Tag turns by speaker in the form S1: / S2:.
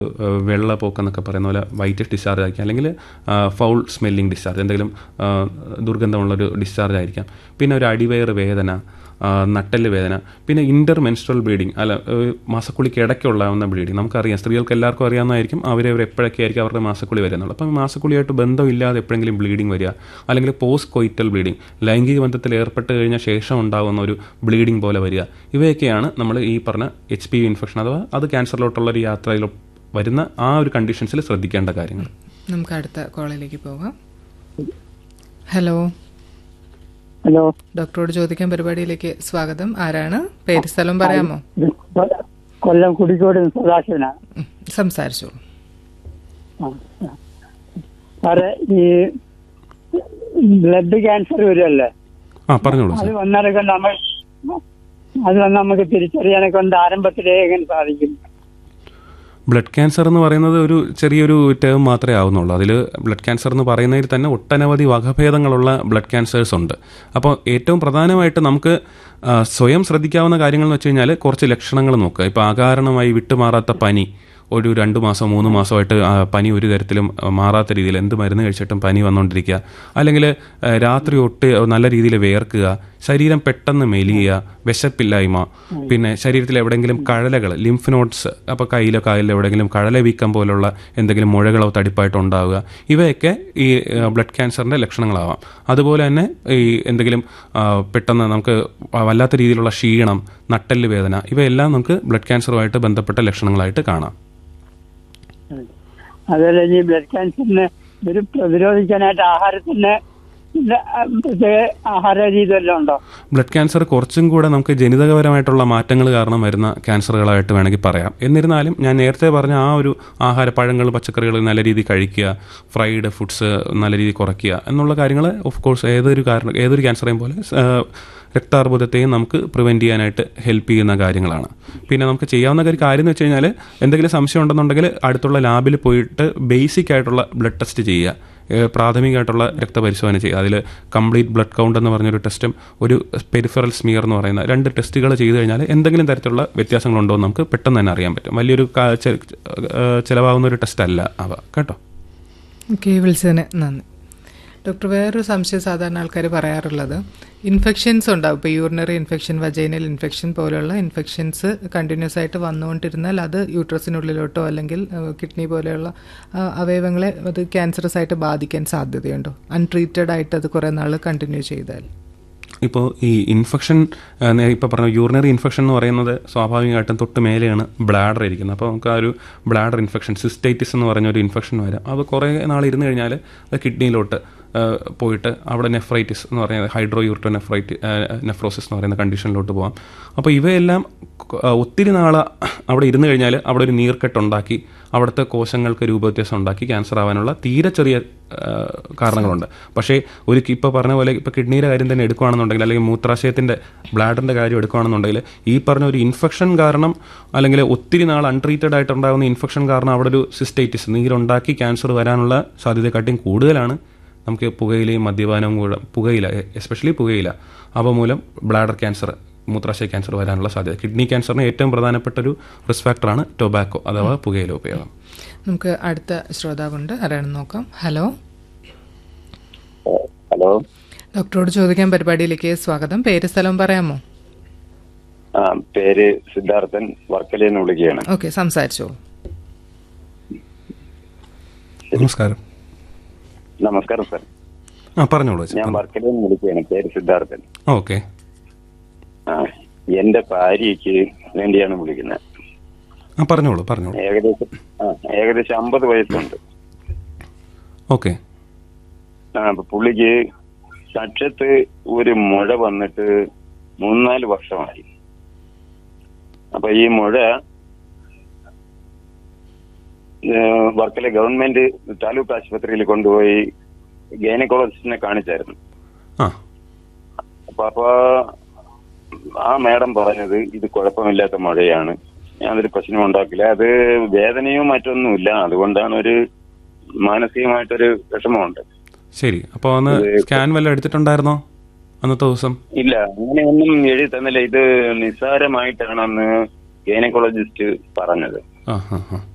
S1: ഏഹ് വെള്ളപ്പോക്കെന്നൊക്കെ പറയുന്ന പോലെ white discharge ആയിരിക്കാം അല്ലെങ്കിൽ ഫൗൾ സ്മെല്ലിംഗ് ഡിസ്ചാർജ് എന്തെങ്കിലും ആ, ദുർഗന്ധമുള്ളൊരു ഡിസ്ചാർജ് ആയിരിക്കാം പിന്നെ ഒരു അടിവയറ് വേദന ആ, നട്ടെല്ല് വേദന പിന്നെ ഇന്റർ മെൻസ്ട്രൽ ബ്ലീഡിങ് അല്ല ഏഹ് മാസക്കുളിക്ക് ഇടയ്ക്കുള്ളാവുന്ന ബ്ലീഡിങ് നമുക്കറിയാം സ്ത്രീകൾക്ക് എല്ലാവർക്കും അറിയാവുന്നതായിരിക്കും അവരവർ എപ്പോഴൊക്കെ ആയിരിക്കും അവരുടെ മാസക്കുളി വരുന്നുള്ളൂ അപ്പം മാസക്കുളിയായിട്ട് ബന്ധമില്ലാതെ എപ്പോഴെങ്കിലും ബ്ലീഡിങ് വരിക അല്ലെങ്കിൽ പോസ്റ്റ് കൊയിറ്റൽ ബ്ലീഡിങ് ലൈംഗിക ബന്ധത്തിൽ ഏർപ്പെട്ട് കഴിഞ്ഞ ശേഷം ഉണ്ടാകുന്ന ഒരു ബ്ലീഡിങ് പോലെ വരിക ഇവയൊക്കെയാണ് നമ്മൾ ഈ പറഞ്ഞ എച്ച് പി വി ഇൻഫെക്ഷൻ അഥവാ അത് ക്യാൻസറിലോട്ടുള്ള ഒരു യാത്രയിൽ വരുന്ന ആ ഒരു കണ്ടീഷൻസിൽ ശ്രദ്ധിക്കേണ്ട കാര്യങ്ങൾ
S2: നമുക്ക് അടുത്ത കോളിലേക്ക് പോകാം ഹലോ
S3: ഹലോ
S2: ഡോക്ടറോട് ചോദിക്കാൻ പരിപാടിയിലേക്ക് സ്വാഗതം ആരാണ് പേര് സ്ഥലം പറയാമോ
S3: ഇത് കൊ- കൊല്ലം കുടിക്കോട് സദാശിവനാണ്
S2: ഉം, സംസാരിച്ചോളൂ
S3: ആ, ആ. സാറേ ഈ ബ്ലഡ് ക്യാൻസർ വരുമല്ലേ
S1: ആ പറഞ്ഞോളൂ
S3: അത്
S1: സാർ
S3: വന്നാലൊക്കെ നമ്മൾ അത് വന്ന് നമുക്ക് തിരിച്ചറിയാനൊക്കെ കൊണ്ട് ആരംഭത്തിലേ എങ്ങനെ സാധിക്കും
S1: ബ്ലഡ് ക്യാൻസർ എന്ന് പറയുന്നത് ഒരു ചെറിയൊരു ടേം മാത്രമേ ആവുന്നുള്ളൂ അതിൽ ബ്ലഡ് ക്യാൻസർ എന്ന് പറയുന്നതിൽ തന്നെ ഒട്ടനവധി വകഭേദങ്ങളുള്ള ബ്ലഡ് ക്യാൻസേഴ്സ് ഉണ്ട് അപ്പോൾ ഏറ്റവും പ്രധാനമായിട്ട് നമുക്ക് ആ, സ്വയം ശ്രദ്ധിക്കാവുന്ന കാര്യങ്ങൾ എന്ന് വെച്ച് കഴിഞ്ഞാൽ കുറച്ച് ലക്ഷണങ്ങൾ നോക്കുക ഇപ്പോൾ അകാരണമായി വിട്ടുമാറാത്ത പനി ഒരു രണ്ട് മാസം മൂന്ന് മാസമായിട്ട് ആ, പനി ഒരു തരത്തിലും ആ, മാറാത്ത രീതിയിൽ എന്ത് മരുന്ന് കഴിച്ചിട്ടും പനി വന്നുകൊണ്ടിരിക്കുക അല്ലെങ്കിൽ ആ, രാത്രി ഒട്ട് നല്ല രീതിയിൽ വേർക്കുക ശരീരം പെട്ടെന്ന് മെലിയുക വിശപ്പില്ലായ്മ പിന്നെ ശരീരത്തിൽ എവിടെയെങ്കിലും കഴലകൾ ലിംഫ് നോട്ട്സ് അപ്പോൾ കയ്യിലോ കാലിലോ എവിടെയെങ്കിലും കഴല വീക്കം പോലുള്ള എന്തെങ്കിലും മുഴകളോ തടിപ്പായിട്ടോ ഉണ്ടാവുക ഇവയൊക്കെ ഈ ആ, ബ്ലഡ് ക്യാൻസറിൻ്റെ ലക്ഷണങ്ങളാവാം അതുപോലെ തന്നെ ഈ എന്തെങ്കിലും ആ, പെട്ടെന്ന് നമുക്ക് വല്ലാത്ത രീതിയിലുള്ള ക്ഷീണം നട്ടെല്ല് വേദന ഇവയെല്ലാം നമുക്ക് ബ്ലഡ് ക്യാൻസറുമായിട്ട് ബന്ധപ്പെട്ട ലക്ഷണങ്ങളായിട്ട് കാണാം
S3: അതുപോലെ ഈ ബ്ലഡ് ക്യാൻസറിന് ഒരു പ്രതിരോധിക്കാനായിട്ട് ആഹാരത്തിന് ഇല്ല, ആ, പ്രത്യേക ആഹാര രീതി വല്ലതും ഉണ്ടോ
S1: ബ്ലഡ് ക്യാൻസർ കുറച്ചും കൂടെ നമുക്ക് ജനിതകപരമായിട്ടുള്ള മാറ്റങ്ങൾ കാരണം വരുന്ന ക്യാൻസറുകളായിട്ട് വേണമെങ്കിൽ പറയാം എന്നിരുന്നാലും ഞാൻ നേരത്തെ പറഞ്ഞ ആ ഒരു ആഹാര പഴങ്ങൾ പച്ചക്കറികൾ നല്ല രീതിയിൽ കഴിക്കുക ഫ്രൈഡ് ഫുഡ്സ് നല്ല രീതിയിൽ കുറയ്ക്കുക എന്നുള്ള കാര്യങ്ങൾ ഓഫ് കോഴ്സ് ഏതൊരു കാരണം ഏതൊരു ക്യാൻസറേയും പോലെ ആ, രക്താർബുദത്തെയും നമുക്ക് പ്രിവെൻറ്റ് ചെയ്യാനായിട്ട് ഹെൽപ്പ് ചെയ്യുന്ന കാര്യങ്ങളാണ് പിന്നെ നമുക്ക് ചെയ്യാവുന്ന ഒരു കാര്യം എന്ന് വെച്ച് കഴിഞ്ഞാൽ എന്തെങ്കിലും സംശയം ഉണ്ടെന്നുണ്ടെങ്കിൽ അടുത്തുള്ള ലാബിൽ പോയിട്ട് ബേസിക് ആയിട്ടുള്ള ബ്ലഡ് ടെസ്റ്റ് ചെയ്യുക ഏഹ് പ്രാഥമികമായിട്ടുള്ള രക്തപരിശോധന ചെയ്യുക അതിൽ കംപ്ലീറ്റ് ബ്ലഡ് കൗണ്ട് എന്ന് പറഞ്ഞൊരു ടെസ്റ്റും ഒരു പെരിഫറൽ സ്മിയർ എന്ന് പറയുന്ന രണ്ട് ടെസ്റ്റുകൾ ചെയ്തു കഴിഞ്ഞാൽ എന്തെങ്കിലും തരത്തിലുള്ള വ്യത്യാസങ്ങളുണ്ടോ എന്ന് നമുക്ക് പെട്ടെന്ന് തന്നെ അറിയാൻ പറ്റും വലിയൊരു കാ- ചെ- ഏഹ് ചിലവാകുന്ന ഒരു ടെസ്റ്റ് അല്ല അവ കേട്ടോ
S2: ഓക്കെ വിളിച്ചതിന് നന്ദി ഡോക്ടർ വേറൊരു സംശയം സാധാരണ ആൾക്കാർ പറയാറുള്ളത് ഇൻഫെക്ഷൻസ് ഉണ്ടാവും ഇപ്പോൾ യൂറിനറി ഇൻഫെക്ഷൻ വജൈനൽ ഇൻഫെക്ഷൻ പോലെയുള്ള ഇൻഫെക്ഷൻസ് കണ്ടിന്യൂസ് ആയിട്ട് വന്നുകൊണ്ടിരുന്നാൽ അത് യൂട്രസിനുള്ളിലോട്ടോ അല്ലെങ്കിൽ കിഡ്നി പോലെയുള്ള ആ, അവയവങ്ങളെ അത് ക്യാൻസറസ് ആയിട്ട് ബാധിക്കാൻ സാധ്യതയുണ്ടോ അൺട്രീറ്റഡ് ആയിട്ട് അത് കുറേ നാൾ കണ്ടിന്യൂ ചെയ്താൽ
S1: ഇപ്പോൾ ഈ ഇൻഫെക്ഷൻ ഇപ്പോൾ പറഞ്ഞ യൂറിനറി ഇൻഫെക്ഷൻ എന്ന് പറയുന്നത് സ്വാഭാവികമായിട്ടും തൊട്ട് മേലെയാണ് ബ്ലാഡർ ഇരിക്കുന്നത് അപ്പോൾ നമുക്ക് ആ ഒരു ബ്ലാഡർ ഇൻഫെക്ഷൻ സിസ്റ്റൈറ്റിസ് എന്ന് പറഞ്ഞ ഒരു ഇൻഫെക്ഷൻ വരാം അത് കുറേ നാൾ ഇരുന്ന് കഴിഞ്ഞാൽ അത് കിഡ്നിയിലോട്ട് ആ, പോയിട്ട് അവിടെ നെഫ്രൈറ്റിസ് എന്ന് പറയുന്നത് ഹൈഡ്രോ യൂറിറ്റോ നെഫ്രൈറ്റി നെഫ്രോസിസ് എന്ന് പറയുന്ന കണ്ടീഷനിലോട്ട് പോകാം അപ്പോൾ ഇവയെല്ലാം ആ, ഒത്തിരി നാൾ അവിടെ ഇരുന്ന് കഴിഞ്ഞാൽ അവിടെ ഒരു നീർക്കെട്ടുണ്ടാക്കി അവിടുത്തെ കോശങ്ങൾക്ക് രൂപവ്യത്യാസം ഉണ്ടാക്കി ക്യാൻസർ ആവാനുള്ള തീരെ ചെറിയ ആ, കാരണങ്ങളുണ്ട് പക്ഷേ ഒരു ഇപ്പോൾ പറഞ്ഞ പോലെ ഇപ്പോൾ കിഡ്നിയുടെ കാര്യം തന്നെ എടുക്കുകയാണെന്നുണ്ടെങ്കിൽ അല്ലെങ്കിൽ മൂത്രാശയത്തിൻ്റെ ബ്ലാഡറിൻ്റെ കാര്യം എടുക്കുകയാണെന്നുണ്ടെങ്കിൽ ഈ പറഞ്ഞ ഒരു ഇൻഫെക്ഷൻ കാരണം അല്ലെങ്കിൽ ഒത്തിരി നാൾ അൺട്രീറ്റഡ് ആയിട്ടുണ്ടാകുന്ന ഇൻഫെക്ഷൻ കാരണം അവിടെ ഒരു സിസ്റ്റൈറ്റിസ് നീരുണ്ടാക്കി ക്യാൻസർ വരാനുള്ള സാധ്യതയെക്കാട്ടിയും കൂടുതലാണ് നമുക്ക് പുകയിലയും മദ്യപാനവും കൂടെ പുകയില എസ്പെഷ്യലി പുകയില അവ മൂലം ബ്ലാഡർ ക്യാൻസർ മൂത്രാശയ ക്യാൻസർ വരാനുള്ള സാധ്യത കിഡ്നി ക്യാൻസറിന് ഏറ്റവും പ്രധാനപ്പെട്ട ഒരു റിസ്ക് ഫാക്ടറാണ് ടൊബാക്കോ അഥവാ പുകയില ഉപയോഗം
S2: നമുക്ക് അടുത്ത ശ്രോതാവുണ്ട് ആരാണെന്ന് നോക്കാം ഹലോ
S4: ഹലോ
S2: ഡോക്ടറോട് ചോദിക്കാൻ പരിപാടിയിലേക്ക് സ്വാഗതം പേര് സ്ഥലം പറയാമോ
S4: ആ പേര് സിദ്ധാർത്ഥൻ വർക്കലയിൽ നിന്ന് വിളിക്കുകയാണ്
S2: ഓക്കെ സംസാരിച്ചോളൂ
S1: നമസ്കാരം
S4: നമസ്കാരം സർ
S1: ആ പറഞ്ഞോളൂ
S4: ഞാൻ വർക്കലയിൽ നിന്ന് വിളിക്കുകയാണ് പേര് സിദ്ധാർത്ഥൻ
S1: ഓക്കെ
S4: ആ എന്റെ ഭാര്യയ്ക്ക് വേണ്ടിയാണ് വിളിക്കുന്നത്
S1: ആ പറഞ്ഞോളൂ പറഞ്ഞോളൂ
S4: ഏകദേശം ആ ഏകദേശം അമ്പത് വയസ്സുണ്ട്
S1: ഓക്കെ
S4: ആ അപ്പൊ പുള്ളിക്ക് കക്ഷത്ത് ഒരു മുഴ വന്നിട്ട് മൂന്നാല് വർഷമായി അപ്പൊ ഈ മുഴ ഏഹ്, വർക്കല ഗവൺമെന്റ് താലൂക്ക് ആശുപത്രിയിൽ കൊണ്ടുപോയി ഗൈനക്കോളജിസ്റ്റിനെ കാണിച്ചായിരുന്നു
S1: ആ
S4: അപ്പൊ അപ്പൊ ആ മാഡം പറഞ്ഞത് ഇത് കുഴപ്പമില്ലാത്ത മഴയാണ് യാതൊരു പ്രശ്നവും ഉണ്ടാക്കില്ല അത് വേദനയോ മറ്റൊന്നുമില്ല അതുകൊണ്ടാണ് ഒരു മാനസികമായിട്ടൊരു വിഷമമുണ്ട്
S1: ശരി അപ്പോൾ അന്ന് സ്കാൻ വല്ലതും എടുത്തിട്ടുണ്ടായിരുന്നോ അന്നത്തെ ദിവസം
S4: ഇല്ല അങ്ങനെയൊന്നും എഴുതി തന്നില്ല ഇത് നിസ്സാരമായിട്ടാണ് അന്ന് ഗൈനക്കോളജിസ്റ്റ് പറഞ്ഞത്
S1: ആ ആ ആ